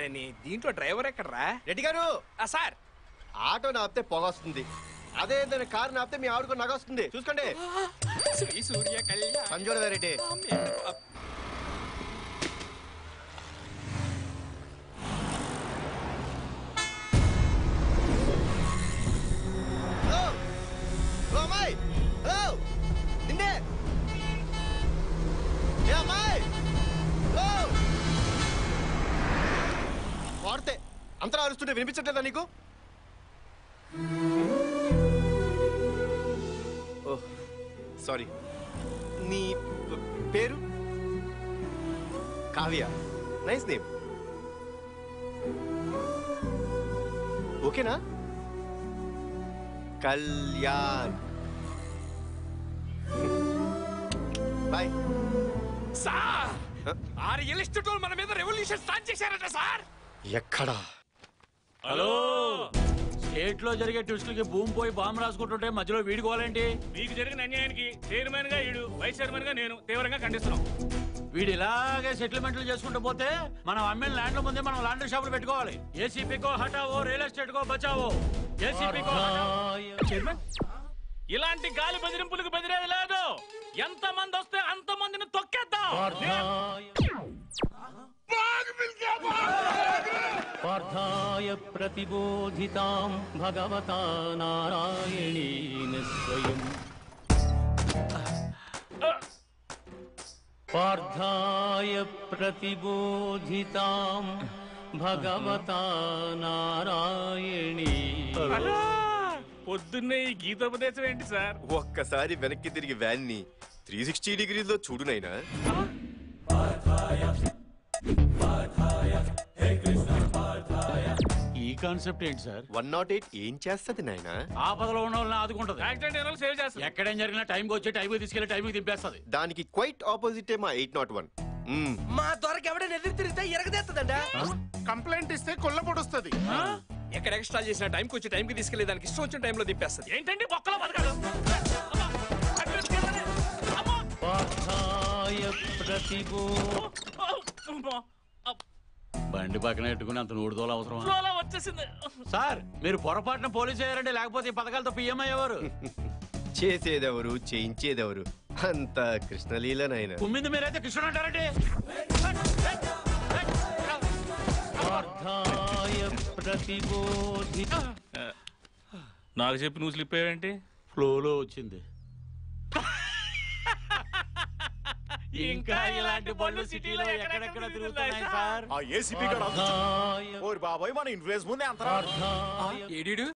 చేశానని దీంట్లో డ్రైవర్ ఎక్కడరా రెడ్డి గారు ఆ సార్ ఆటో నాపితే పొగ వస్తుంది అదే ఏదైనా కారు నాపితే మీ ఆవిడకు నగ వస్తుంది చూసుకోండి శ్రీ సూర్య కళ్యాణ్ సంజోడ రెడ్డి హలో హలో అమ్మాయి హలో నిన్నే ఏ అమ్మాయి హలో వాడితే అంతలా అరుస్తుంటే వినిపించట్లేదా నీకు ఓహ్ సారీ నీ ప- పేరు కావ్య నైస్ నేమ్ ఓకేనా కళ్యాణ్ బాయ్ సార్ ఆ రియల్ ఎస్టేట్ వాళ్ళు మన మీద రెవల్యూషన్ స్టార్ట్ చేశారట సార్ ఎక్కడా హలో స్టేట్ లో జరిగే ట్విస్టులకి భూమి పోయి బాంబు రాసుకుంటుంటే మధ్యలో వీడుకోవాలేంటి మీకు జరిగిన అన్యాయానికి చైర్మన్ గా ఈడు వైస్ చైర్మన్ గా నేను తీవ్రంగా ఖండిస్తున్నాం వీడు ఇలాగే సెటిల్మెంట్లు చేసుకుంటూ పోతే మనం అమ్మిన ల్యాండ్ల ముందే మనం లాండ్రీ షాపులు పెట్టుకోవాలి ఏసీపీకో హటావో రియల్ ఎస్టేట్ కో బచావో ఏసీపీకో చైర్మన్ ఇలాంటి గాలి బెదిరింపులకు బెదిరేది లేదు ఎంత మంది వస్తే అంత మందిని తొక్కేద్దాం पार्थाय प्रतिबोधितां भगवता नारायणेन स्वयम् पार्थाय प्रतिबोधितां भगवता नारायणेन పొద్దున్నే ఈ గీతోపదేశం ఏంటి సార్ ఒక్కసారి వెనక్కి తిరిగి వ్యాన్ ని త్రీ సిక్స్టీ డిగ్రీలో చూడునైనా ఈ కాన్సెప్ట్ ఏంటి సార్ వన్ నాట్ ఎయిట్ ఏం చేస్తుంది నాయనా ఆపదలో ఉన్న వాళ్ళని ఆదుకుంటది యాక్సిడెంట్ అయిన వాళ్ళు సేవ్ చేస్తారు ఎక్కడేం జరిగినా టైంకి వచ్చి టైంకి తీసుకెళ్లి టైంకి దింపేస్తుంది దానికి క్వైట్ ఆపోజిటే మా ఎయిట్ నాట్ వన్ మా దొరకు ఎవడైనా ఎదురు తిరిగితే ఎరగదేస్తుందండా కంప్లైంట్ ఇస్తే కొల్ల పొడుస్తుంది ఎక్కడ ఎక్స్ట్రా చేసిన టైంకి వచ్చి టైంకి తీసుకెళ్లే దానికి ఇష్టం వచ్చిన టైంలో దింపేస్తుంది ఏంటండి బొక్కలో బతకాడు पार्थाय प्रतिबो బండి పక్కన పెట్టుకుని అంత నూడుదోలు అవసరం ఫ్లోలో వచ్చేసింది సార్ మీరు పొరపాటున పోలీసు అయ్యారండి లేకపోతే ఈ పథకాలతో పిఎం అయ్యేవారు చేసేదెవరు చేయించేదెవరు అంత కృష్ణలీల నాయన కుమ్మింది మీరైతే కృష్ణుడు అంటారండి पार्थाय प्रतिबोधि నాకు చెప్పి నువ్వు స్లిప్ అయ్యావేంటి ఫ్లోలో వచ్చింది ఇంకా ఇలాంటి బళ్ళు సిటీలో ఎక్కడెక్కడ తిరుగుతున్నాయి సార్ ఆ ఏసీపీ గారు पार्थाय ఓరి బాబాయ్ మన ఇన్ఫ్లుయెన్స్ ముందే అంత पार्थाय ఏడీడు